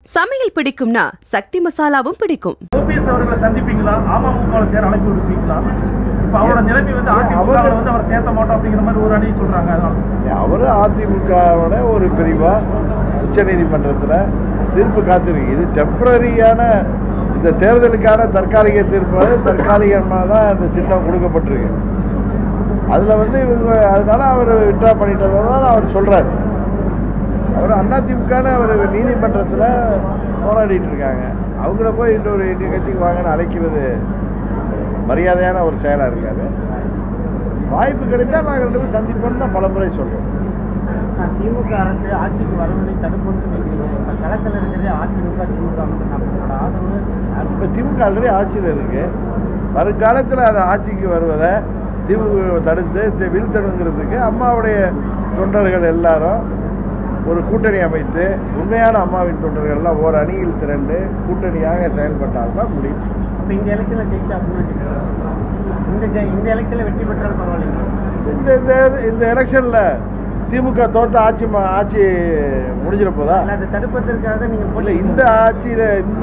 சமையல் பிடிக்கும்னா சக்தி மசாலாவும் பிடிக்கும் ஓபிஎஸ் அவர்களை சந்திப்பீங்களா அமமுக சேர அழைப்பு விடுப்பீங்களா இப்ப அவரோட நிலைமை வந்து அதிமுக அவரு- வந்து அவர் சேர்த்த மாட்டோம் அப்படிங்கிற மாதிரி ஒரு அணி சொல்றாங்க அதனால சொல்றேன். அவர் அதிமுகவோட ஒரு பிரிவா உச்சநீதிமன்றத்தில் தீர்ப்பு காத்திருக்கு இது டெம்பரரியான இந்த தேர்தலுக்கான தற்காலிக தீர்ப்பு தற்காலிகமாக தான் இந்த சின்னம் கொடுக்கப்பட்டிருக்கு அதில் வந்து இவங்க அதனால அவர் விட்ரா பண்ணிட்டதை தான் அவர் சொல்கிறார் அவர் அதிமுகன்னு அவர் நீதிமன்றத்தில் போராடிட்டு இருக்காங்க அவங்கள போய் இன்னொரு எங்கள் கட்சிக்கு வாங்கன்னு அழைக்கிறது மரியாதையான ஒரு செயலாக இருக்காது வாய்ப்பு கிடைத்தா நாங்கள் ரெண்டு பேரும் சந்திப்போம்னு தான் பலமுறை சொல்கிறோம் திமுக அரசு ஆட்சிக்கு வருவதை தடுப்போம்னு நினைக்கிறீங்க இப்ப களத்தில் இருக்கிறதே அதிமுக திமுக மட்டும் நம்மளோட ஆதரவு இப்போ திமுக ஆல்ரெடி ஆட்சியில் இருக்கு வருங்காலத்தில் அது ஆட்சிக்கு வருவதை திமுக தடுத்து தி- வீழ்த்தணுங்கிறதுக்கு அம்மாவுடைய தொண்டர்கள் எல்லாரும் ஒரு கூட்டணி அமைத்து உண்மையான அம்மாவின் தொண்டர்கள் எல்லாம் ஒரு அணியில் திரண்டு கூட்டணியாக செயல்பட்டால்தான் முடியும் இப்போ இந்த எலெக்ஷன்ல ஜெயிச்சா அப்படின்னு இந்த ஜெ- இந்த எலெக்ஷன்ல வெற்றி பெற்றாலும் பரவாயில்லைங்க இந்த இந்த இந்த எலெக்ஷனில் திமுக தோத்த ஆட்சி ம- ஆட்சி முடிஞ்சிட போதா இல்ல, அதை தடுப்பதற்காக நீங்க இல்லை போட்டு இந்த ஆட்சியில் இந்த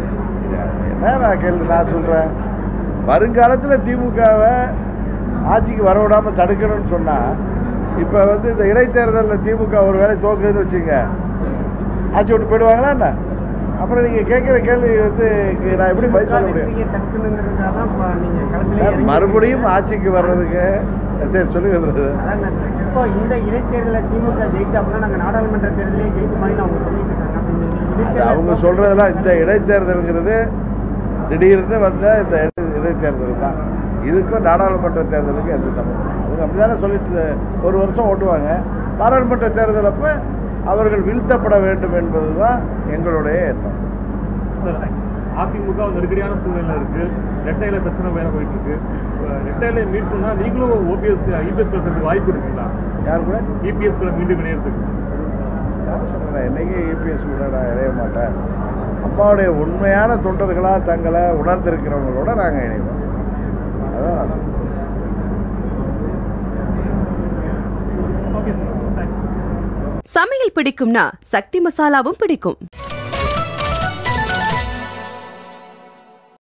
என்ன நான் கேள்வி நான் சொல்கிறேன் வருங்காலத்தில் திமுகவை ஆட்சிக்கு வர விடாமல் தடுக்கணும்னு சொன்னால் இப்போ வந்து இந்த இடைத்தேர்தலில் திமுக ஒரு வேலை தோக்குதுன்னு வச்சுங்க ஆட்சி விட்டு போயிடுவாங்களா என்ன அப்புறம் நீங்கள் கேட்குற கேள்வி வந்து நான் எப்படி பதில் சொல்ல முடியும் வெற்றியை தடுக்கணுங்கிறதுக்காக தான் இப்ப நீங்க களத்துல சார் இறங்கி மறுபடியும் இருக்கீங்க. ஆட்சிக்கு வர்றதுக்கு சரி சொல்லுங்க brother. அதான் நான் இப்போ இந்த இடைத்தேர்தலில் திமுக ஜெயிச்சா அப்படின்னா நாங்க நாடாளுமன்ற தேர்தலே ஜெயிக்க மாதிரி அவங்க சொல்லிட்டு இருக்காங்க அப்ப இந்த அது இடைத்தேர்தல் அவங்க சொல்றதெல்லாம் இந்த இடைத்தேர்தலுங்கிறது திடீர்னு வந்த இந்த இடை- இடைத்தேர்தல் தான் இதுக்கும் நாடாளுமன்ற தேர்தலுக்கும் எந்த சம்பந்தம் அவங்க அப்படிதானே சொல்லிட்டு ஒரு வருஷம் ஓட்டுவாங்க பாராளுமன்ற தேர்தல் அப்ப அவர்கள் வீழ்த்தப்பட வேண்டும் என்பதுதான் எங்களுடைய எண்ணம் சார், அதிமுக நெருக்கடியான சூழ்நிலை இருக்கு ரெட்டையில பிரச்சனை வேற போயிட்டு இருக்கு இப்ப ரெட்டையில மீட்னா நீங்களும் ஓபிஎஸ் இபிஎஸ் பேசுறதுக்கு வாய்ப்பு இருக்குங்களா யார் கூட இபிஎஸ் கூட மீண்டும் இணையறதுக்கு யார் சொல்றேன் என்னைக்கு இபிஎஸ் கூட நான் இணைய மாட்டேன் அம்மாவுடைய உண்மையான தொண்டர்களாக தங்களை உணர்ந்திருக்கிறவங்களோட நாங்கள் இணைவோம் அதான் நான் சொல்றேன் ஓகே சார் தேங்க்ஸ் சமையல் பிடிக்கும்னா சக்தி மசாலாவும் பிடிக்கும்